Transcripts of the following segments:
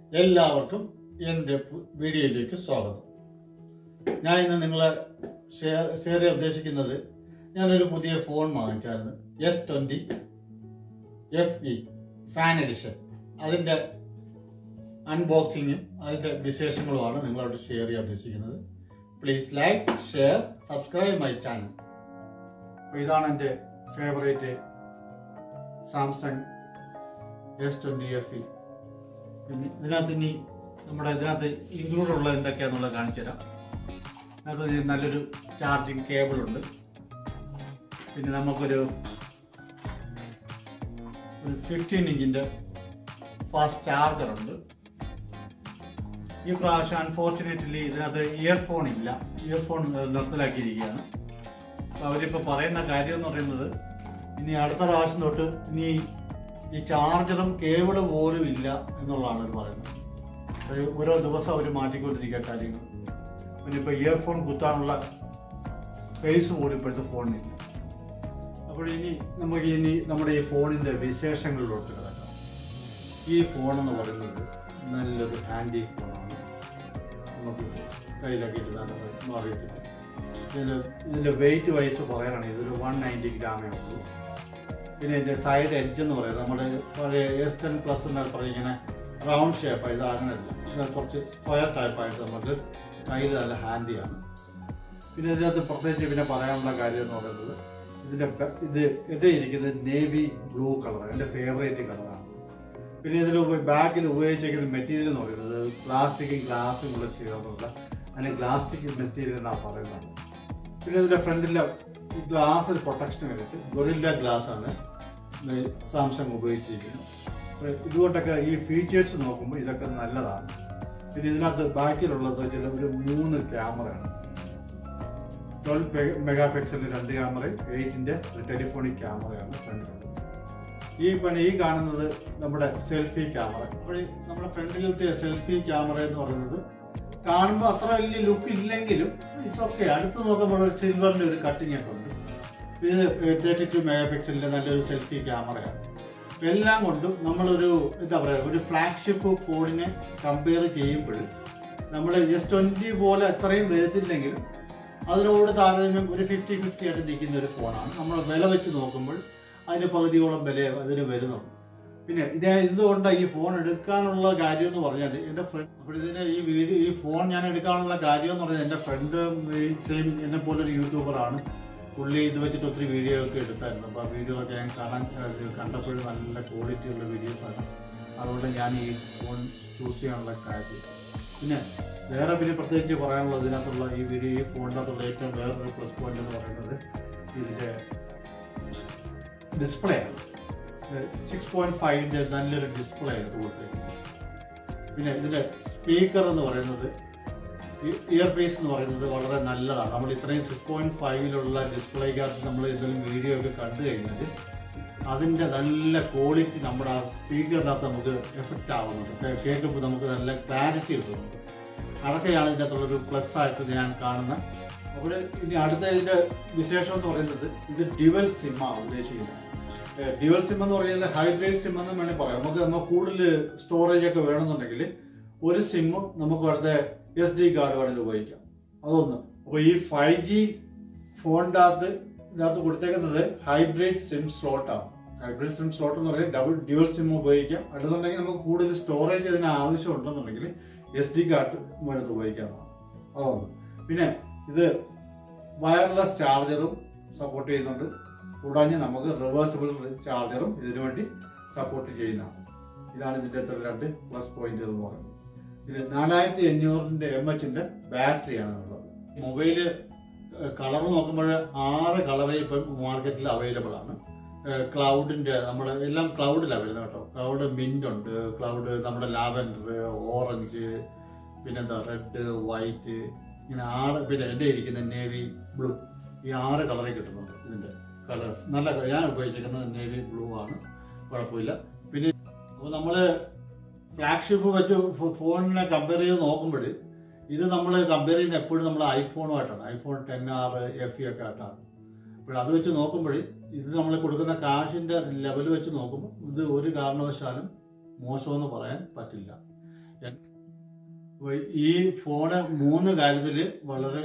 എല്ലാവർക്കും എൻ്റെ പു- വീഡിയോയിലേക്ക് സ്വാഗതം ഞാൻ ഇന്ന് നിങ്ങളെ ഷെയർ ഷെയർ ചെയ്യാൻ ഉദ്ദേശിക്കുന്നത് ഞാനൊരു പുതിയ ഫോൺ വാങ്ങിച്ചായിരുന്നു S twenty F E fan edition അതിൻ്റെ അൺബോക്സിങ്ങും അതിൻ്റെ വിശേഷങ്ങളുമാണ് നിങ്ങളോട് ഷെയർ ചെയ്യാൻ ഉദ്ദേശിക്കുന്നത് please like share subscribe my channel അപ്പോൾ ഇതാണ് എൻ്റെ favourite Samsung S twenty F E പിന്നെ ഇതിനകത്ത് ഇനി നമ്മുടെ ഇതിനകത്ത് ഇൻക്ലൂഡ് ഉള്ളത് എന്തൊക്കെയാണെന്നുള്ളത് കാണിച്ചു തരാം അതിനകത്ത് ഒരു നല്ലൊരു ചാർജിങ് കേബിൾ ഉണ്ട് പിന്നെ നമുക്കൊരു ഒരു ഫിഫ്റ്റീൻ ഇഞ്ചിൻ്റെ ഫാസ്റ്റ് ചാർജർ ഉണ്ട് ഈ പ്രാവശ്യം അൺഫോർച്ചുനേറ്റ്ലി ഇതിനകത്ത് ഇയർഫോൺ ഇല്ല ഇയർഫോൺ നിർത്തലാക്കിയിരിക്കുകയാണ് അപ്പോൾ അവരിപ്പോൾ പറയുന്ന കാര്യം എന്ന് പറയുന്നത് ഇനി അടുത്ത പ്രാവശ്യം തൊട്ട് ഇനി ഈ ചാർജറും കേബിളും പോലും ഇല്ല എന്നുള്ളതാണ് അവർ പറയുന്നത് ഒരു ഓരോ ദിവസം അവർ മാറ്റിക്കൊണ്ടിരിക്കുക കാര്യങ്ങൾ പിന്നെ ഇപ്പോൾ ഇയർഫോൺ കുത്താനുള്ള സ്പേസ് പോലും ഇപ്പോഴത്തെ ഫോണിനില്ല അപ്പോൾ ഇനി നമുക്ക് ഇനി നമ്മുടെ ഈ ഫോണിൻ്റെ വിശേഷങ്ങളിലോട്ട് കിടക്കാം ഈ ഫോൺ എന്ന് പറയുന്നത് നല്ലൊരു ഹാൻഡി ഫോണാണ് നമുക്ക് കയ്യിലൊക്കെ ഇരുന്നാൽ മാറിയിട്ടില്ല ഇതിൽ ഇതിൻ്റെ വെയിറ്റ് വൈസ് പറയാനാണെങ്കിൽ ഇതൊരു വൺ നയൻറ്റി ഗ്രാമേ ഉള്ളൂ പിന്നെ ഇതിൻ്റെ സൈഡ് എഡ്ജ് എന്ന് പറയുന്നത് നമ്മുടെ പഴയ എസ് ടെൻ പ്ലസ് എന്നൊക്കെ പറഞ്ഞിങ്ങനെ റൗണ്ട് ഷേപ്പ് ഇത് അങ്ങനെയല്ല ഇത് കുറച്ച് സ്ക്വയർ ടൈപ്പായിട്ട് നമുക്ക് കയ്യിൽ നല്ല ഹാൻഡിയാണ് പിന്നെ ഇതിനകത്ത് പ്രത്യേകിച്ച് പിന്നെ പറയാനുള്ള കാര്യം എന്ന് പറയുന്നത് ഇതിൻ്റെ ബ- ഇത് എൻ്റെ ഇരിക്കുന്നത് നേവി ബ്ലൂ കളർ എൻ്റെ ഫേവറേറ്റ് കളറാണ് പിന്നെ ഇതിൽ ബാഗിൽ ഉപയോഗിച്ചിരിക്കുന്ന മെറ്റീരിയൽ എന്ന് പറയുന്നത് പ്ലാസ്റ്റിക്കും ഗ്ലാസും കൂടെ ചേർന്നുള്ള അതിന് ഗ്ലാസ്റ്റിക് മെറ്റീരിയൽ എന്നാണ് പറയുന്നത് പിന്നെ ഇതിൻ്റെ ഫ്രണ്ടിലെ ഗ്ലാസ് പ്രൊട്ടക്ഷൻ വേണ്ടിയിട്ട് ഗൊറില്ല ഗ്ലാസ് ആണ് സാംസങ് ഉപയോഗിച്ചിരിക്കുന്നത് അപ്പോൾ ഇതുകൊണ്ടൊക്കെ ഈ ഫീച്ചേഴ്സ് നോക്കുമ്പോൾ ഇതൊക്കെ നല്ലതാണ് പിന്നെ ഇതിനകത്ത് ബാക്കിലുള്ളത് വെച്ചാൽ ഒരു മൂന്ന് ക്യാമറയാണ് ട്വൽവ് മെഗാ പിക്സലിൻ്റെ രണ്ട് ക്യാമറയും എയ്റ്റിൻ്റെ ഒരു ടെലിഫോണിക് ക്യാമറയാണ് ഫ്രണ്ടിലുള്ളത് ഈ പിന്നെ ഈ കാണുന്നത് നമ്മുടെ സെൽഫി ക്യാമറ അപ്പോൾ ഈ നമ്മുടെ ഫ്രണ്ടിലത്തെ സെൽഫി ക്യാമറ എന്ന് പറയുന്നത് കാണുമ്പോൾ അത്ര വലിയ ലുക്ക് ഇല്ലെങ്കിലും ഇറ്റ്സ് ഓക്കെ അടുത്ത് നോക്കുമ്പോൾ ഒരു സിൽവറിൻ്റെ ഒരു കട്ടിങ് ഒക്കെ ഉണ്ട് ഇത് തേർട്ടി ടു മെഗാ പിക്സലിൻ്റെ നല്ലൊരു സെൽഫി ക്യാമറയാണ് ഇപ്പൊ എല്ലാം കൊണ്ടും നമ്മളൊരു എന്താ പറയുക ഒരു ഫ്ലാഗ്ഷിപ്പ് ഫോണിനെ കമ്പയർ ചെയ്യുമ്പോൾ നമ്മൾ എസ് ട്വൻറ്റി പോലെ അത്രയും വരുത്തില്ലെങ്കിലും അതിനോട് താരതമ്യം ഒരു ഫിഫ്റ്റി ഫിഫ്റ്റി ആയിട്ട് നിൽക്കുന്ന ഒരു ഫോണാണ് നമ്മൾ വില വെച്ച് നോക്കുമ്പോൾ അതിന് പകുതിയോളം വില അതിന് വരുന്നുള്ളൂ പിന്നെ ഇത് എന്തുകൊണ്ടാണ് ഈ ഫോൺ എടുക്കാനുള്ള കാര്യം എന്ന് പറഞ്ഞാൽ എൻ്റെ ഫ്രണ്ട് അപ്പോൾ ഇതിന് ഈ വീഡിയോ ഈ ഫോൺ ഞാൻ എടുക്കാനുള്ള കാര്യം എന്ന് പറഞ്ഞാൽ എൻ്റെ ഫ്രണ്ട് ഈ സെയിം എന്നെ പോലെ ഒരു യൂട്യൂബറാണ് പുള്ളി ഇത് വെച്ചിട്ട് ഒത്തിരി വീഡിയോ ഒക്കെ എടുത്തായിരുന്നു അപ്പോൾ ആ വീഡിയോ ഒക്കെ ഞാൻ കാണാൻ കണ്ടപ്പോൾ നല്ല ക്വാളിറ്റി ഉള്ള വീഡിയോസാണ് അതുകൊണ്ട് ഞാൻ ഈ ഫോൺ ചൂസ് ചെയ്യാനുള്ള കാര്യം പിന്നെ വേറെ പിന്നെ പ്രത്യേകിച്ച് പറയാനുള്ളത് ഇതിനകത്തുള്ള ഈ വീഡിയോ ഈ ഫോണിനകത്തുള്ള ഏറ്റവും വേറൊരു പ്ലസ് പോയിന്റ് എന്ന് പറയുന്നത് ഇതിൻ്റെ ഡിസ്പ്ലേ ആണ് സിക്സ് പോയിന്റ് ഫൈവിൻ്റെ നല്ലൊരു ഡിസ്പ്ലേ ആണ് കൊടുത്തേക്കുന്നത് പിന്നെ ഇതിൻ്റെ സ്പീക്കർ എന്ന് പറയുന്നത് ഇയർ പീസ് എന്ന് പറയുന്നത് വളരെ നല്ലതാണ് നമ്മൾ ഇത്രയും സിക്സ് പോയിന്റ് ഫൈവിലുള്ള ഡിസ്പ്ലേക്കകത്ത് നമ്മൾ എന്തെങ്കിലും വീഡിയോ ഒക്കെ കണ്ടു കഴിഞ്ഞാൽ അതിൻ്റെ നല്ല ക്വാളിറ്റി നമ്മുടെ ആ സ്പീക്കറിനകത്ത് നമുക്ക് എഫക്റ്റ് ആവുന്നുണ്ട് കേ- കേൾക്കുമ്പോൾ നമുക്ക് നല്ല ക്ലാരിറ്റി കിട്ടുന്നുണ്ട് അതൊക്കെയാണ് ഇതിൻ്റെ അകത്തുള്ളൊരു പ്ലസ് ആയിട്ട് ഞാൻ കാണുന്നത് അപ്പോൾ ഇനി അടുത്ത ഇതിൻ്റെ വിശേഷം എന്ന് പറയുന്നത് ഇത് ഡ്യുവൽ സിമ്മാണ് ഉദ്ദേശിക്കുന്നത് ഡ്യുവൽ സിം എന്ന് പറയുന്നത് ഹൈബ്രിഡ് സിം എന്ന് വേണമെങ്കിൽ പറയാം നമുക്ക് നമ്മൾ കൂടുതൽ സ്റ്റോറേജ് ഒക്കെ വേണമെന്നുണ്ടെങ്കിൽ ഒരു സിമ്മും നമുക്ക് അടുത്ത എസ് ഡി കാർഡ് വേണമെങ്കിൽ ഉപയോഗിക്കാം അതൊന്ന് അപ്പോൾ ഈ ഫൈവ് ജി ഫോണിൻ്റെ അകത്ത് ഇതിനകത്ത് കൊടുത്തേക്കുന്നത് ഹൈബ്രിഡ് സിം സ്ലോട്ടാണ് ഹൈബ്രിഡ് സിം സ്ലോട്ട് എന്ന് പറയുന്നത് ഡബിൾ ഡ്യുവൽ സിം ഉപയോഗിക്കാം അല്ലെന്നുണ്ടെങ്കിൽ നമുക്ക് കൂടുതൽ സ്റ്റോറേജ് ഇതിന് ആവശ്യം ഉണ്ടെന്നുണ്ടെങ്കിൽ എസ് ഡി കാർഡ് എടുത്ത് ഉപയോഗിക്കാവുന്നതാണ് അതൊന്ന് പിന്നെ ഇത് വയർലെസ് ചാർജറും സപ്പോർട്ട് ചെയ്യുന്നുണ്ട് കൂടാഞ്ഞ് നമുക്ക് റിവേഴ്സിബിൾ ചാർജറും ഇതിനു വേണ്ടി സപ്പോർട്ട് ചെയ്യുന്നതാണ് ഇതാണ് ഇതിൻ്റെ അത്ര രണ്ട് പ്ലസ് പോയിന്റ് എന്ന് പറയുന്നത് ഇത് നാലായിരത്തി അഞ്ഞൂറിന്റെ എം എച്ചിന്റെ ബാറ്ററിയാണ് ഉള്ളത് മൊബൈല് കളർ നോക്കുമ്പോൾ ആറ് കളറേ ഇപ്പം മാർക്കറ്റിൽ അവൈലബിൾ ആണ് ക്ലൗഡിന്റെ നമ്മുടെ എല്ലാം ക്ലൗഡിലാണ് വരുന്നത് കേട്ടോ ക്ലൗഡ് മിന്റ് ഉണ്ട് ക്ലൗഡ് നമ്മുടെ ലാവൻഡർ ഓറഞ്ച് പിന്നെന്താ റെഡ് വൈറ്റ് ഇങ്ങനെ ആറ് പിന്നെ എൻ്റെ ഇരിക്കുന്ന നേവി ബ്ലൂ ഈ ആറ് കളറേ കിട്ടുന്നുണ്ട് ഇതിന്റെ കളേഴ്സ് നല്ല colour. ഞാൻ ഉപയോഗിച്ചിരിക്കുന്നത് നേവി ബ്ലൂ ആണ് കുഴപ്പമില്ല പിന്നെ അപ്പോൾ നമ്മള് ഫ്ലാഗ്ഷിപ്പ് വെച്ച് ഫോ- ഫോണിനെ കമ്പയർ ചെയ്ത് നോക്കുമ്പോൾ ഇത് നമ്മൾ കമ്പയർ ചെയ്യുന്ന എപ്പോഴും നമ്മൾ ഐഫോണുമായിട്ടാണ് ഐഫോൺ ടെൻ ആർ എഫ് ഒക്കെ ആയിട്ടാണ് അപ്പോൾ അത് വെച്ച് നോക്കുമ്പോൾ ഇത് നമ്മൾ കൊടുക്കുന്ന കാശിന്റെ ലെവൽ വെച്ച് നോക്കുമ്പോൾ ഇത് ഒരു കാരണവശാലും മോശമെന്ന് പറയാൻ പറ്റില്ല അപ്പോൾ ഈ ഫോണ് മൂന്ന് കാര്യത്തിൽ വളരെ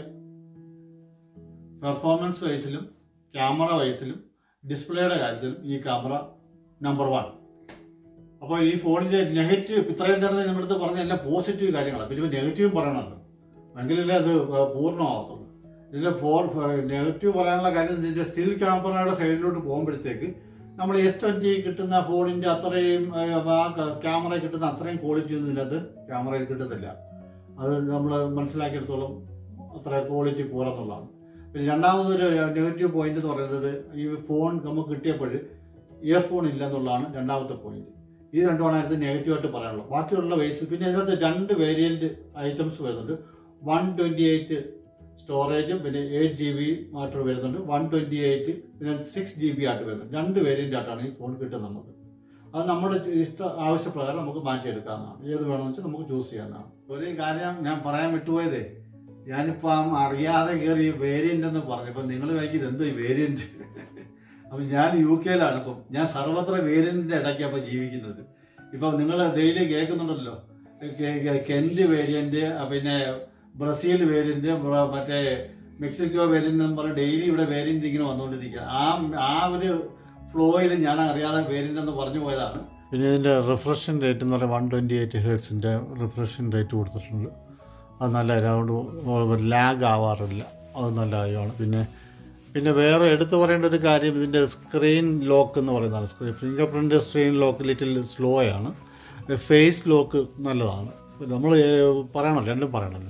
പെർഫോമൻസ് വൈസിലും ക്യാമറ വൈസിലും ഡിസ്പ്ലേയുടെ കാര്യത്തിലും ഈ ക്യാമറ നമ്പർ വൺ അപ്പോൾ ഈ ഫോണിന്റെ നെഗറ്റീവ് ഇത്രയും നേരത്തെ നമ്മുടെ പറഞ്ഞ എല്ലാം പോസിറ്റീവ് കാര്യങ്ങളാണ് പിന്നെ നെഗറ്റീവ് പറയണമല്ലോ എങ്കിലല്ലേ അത് പൂർണ്ണമാകത്തുള്ളൂ ഇതിന്റെ ഫോർ നെഗറ്റീവ് പറയാനുള്ള കാര്യം ഇതിന്റെ സ്റ്റിൽ ക്യാമറയുടെ സൈഡിലോട്ട് പോകുമ്പോഴത്തേക്ക് നമ്മൾ എസ് ട്വന്റി കിട്ടുന്ന ഫോണിന്റെ അത്രയും ഏഹ്, ആ ക്യാമറ കിട്ടുന്ന അത്രയും ക്വാളിറ്റി ഒന്നും ഇതിനകത്ത് ക്യാമറയിൽ കിട്ടത്തില്ല അത് നമ്മൾ മനസ്സിലാക്കിയെടുത്തോളം അത്ര ക്വാളിറ്റി പോരെന്നുള്ളതാണ് പിന്നെ രണ്ടാമതൊരു നെഗറ്റീവ് പോയിന്റ് എന്ന് പറയുന്നത് ഈ ഫോൺ നമുക്ക് കിട്ടിയപ്പോൾ ഇയർഫോൺ ഇല്ലെന്നുള്ളതാണ് രണ്ടാമത്തെ പോയിന്റ് ഈ രണ്ടുമാണ് അതിനകത്ത് നെഗറ്റീവായിട്ട് പറയാനുള്ളത് ബാക്കിയുള്ള വേസ് പിന്നെ ഇതിനകത്ത് രണ്ട് വേരിയന്റ് ഐറ്റംസ് വരുന്നുണ്ട് വൺ ട്വന്റി എയ്റ്റ് സ്റ്റോറേജും പിന്നെ എയ്റ്റ് ജി ബി ആയിട്ട് വരുന്നുണ്ട് വൺ ട്വന്റി എയ്റ്റ് പിന്നെ സിക്സ് ജി ബി ആയിട്ട് വരുന്നുണ്ട് രണ്ട് വേരിയന്റ് ആയിട്ടാണ് ഈ ഫോൺ കിട്ടുന്നത് നമുക്ക് അത് നമ്മുടെ ഇഷ്ട ആവശ്യപ്രകാരം നമുക്ക് മാറ്റിയെടുക്കാവുന്നതാണ് ഏത് വേണമെന്ന് വെച്ചാൽ നമുക്ക് ചൂസ് ചെയ്യാവുന്നതാണ് ഒരു കാര്യം ഞാൻ പറയാൻ വിട്ടുപോയതേ ഞാനിപ്പം അറിയാതെ കയറി വേരിയന്റ് എന്ന് പറഞ്ഞു ഇപ്പം നിങ്ങൾ വൈകിയത് എന്തോ ഈ വേരിയന്റ് അപ്പം ഞാൻ യു കെയിലാണ് ഇപ്പം ഞാൻ സർവത്ര വേരിയന്റിന്റെ ഇടയ്ക്ക് അപ്പം ജീവിക്കുന്നത് ഇപ്പം നിങ്ങൾ ഡെയിലി കേൾക്കുന്നുണ്ടല്ലോ കെ- കെ- കെന്റ് വേരിയന്റ് പിന്നെ ബ്രസീൽ വേരിയന്റ് ബ്ര- മറ്റേ മെക്സിക്കോ വേരിയന്റ് എന്ന് പറഞ്ഞ് ഡെയിലി ഇവിടെ വേരിയന്റ് ഇങ്ങനെ വന്നുകൊണ്ടിരിക്കുക ആ ആ ഒരു ഫ്ലോയിൽ ഞാൻ അറിയാതെ വേരിയന്റ് എന്ന് പറഞ്ഞു പോയതാണ് പിന്നെ ഇതിന്റെ റിഫ്രഷൻ റേറ്റ് എന്ന് പറയുന്നത് വൺ ട്വന്റി എയ്റ്റ് ഹേർട്സിന്റെ റിഫ്രഷൻ റേറ്റ് കൊടുത്തിട്ടുണ്ട് അത് നല്ല അതുകൊണ്ട് ലാഗ് ആവാറില്ല അത് നല്ല കാര്യമാണ് പിന്നെ പിന്നെ വേറെ എടുത്തു പറയേണ്ട ഒരു കാര്യം ഇതിൻ്റെ സ്ക്രീൻ ലോക്ക് എന്ന് പറയുന്നതാണ് screen fingerprint screen lock little slow ആണ് ഫേസ് ലോക്ക് നല്ലതാണ് നമ്മൾ പറയണമല്ലോ രണ്ടും പറയണമല്ലോ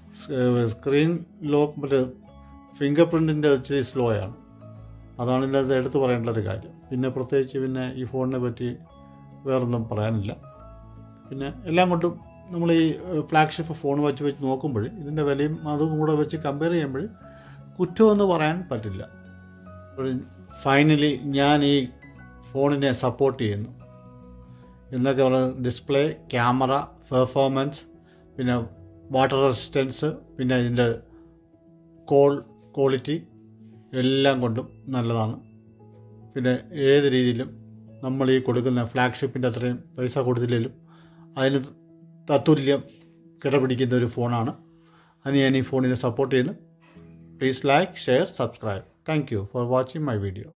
സ്ക്രീൻ ലോക്ക് മറ്റേ ഫിംഗർ പ്രിൻറ്റിൻ്റെ ഇച്ചിരി സ്ലോ ആണ് അതാണ് ഇതിനകത്ത് എടുത്തു പറയേണ്ട ഒരു കാര്യം പിന്നെ പ്രത്യേകിച്ച് പിന്നെ ഈ ഫോണിനെ പറ്റി വേറൊന്നും പറയാനില്ല പിന്നെ എല്ലാം കൊണ്ടും നമ്മൾ ഈ ഫ്ലാഗ്ഷിപ്പ് ഫോൺ വെച്ച് വെച്ച് നോക്കുമ്പോൾ ഇതിൻ്റെ വിലയും അതും കൂടെ വെച്ച് കമ്പയർ ചെയ്യുമ്പോൾ കുറ്റമെന്ന് പറയാൻ പറ്റില്ല ഫൈനലി ഞാൻ ഈ ഫോണിനെ സപ്പോർട്ട് ചെയ്യുന്നു എന്നൊക്കെ പറയുന്നത് ഡിസ്പ്ലേ ക്യാമറ പെർഫോമൻസ് പിന്നെ വാട്ടർ റെസിസ്റ്റൻസ് പിന്നെ ഇതിൻ്റെ കോൾ ക്വാളിറ്റി എല്ലാം കൊണ്ടും നല്ലതാണ് പിന്നെ ഏത് രീതിയിലും നമ്മൾ ഈ കൊടുക്കുന്ന ഫ്ലാഗ്ഷിപ്പിൻ്റെ അത്രയും പൈസ കൊടുത്തില്ലെങ്കിലും അതിന് തത്തുല്യം കിടപിടിക്കുന്ന ഒരു ഫോണാണ് അതിന് ഞാൻ ഈ ഫോണിനെ സപ്പോർട്ട് ചെയ്യുന്നു please like share subscribe thank you for watching my video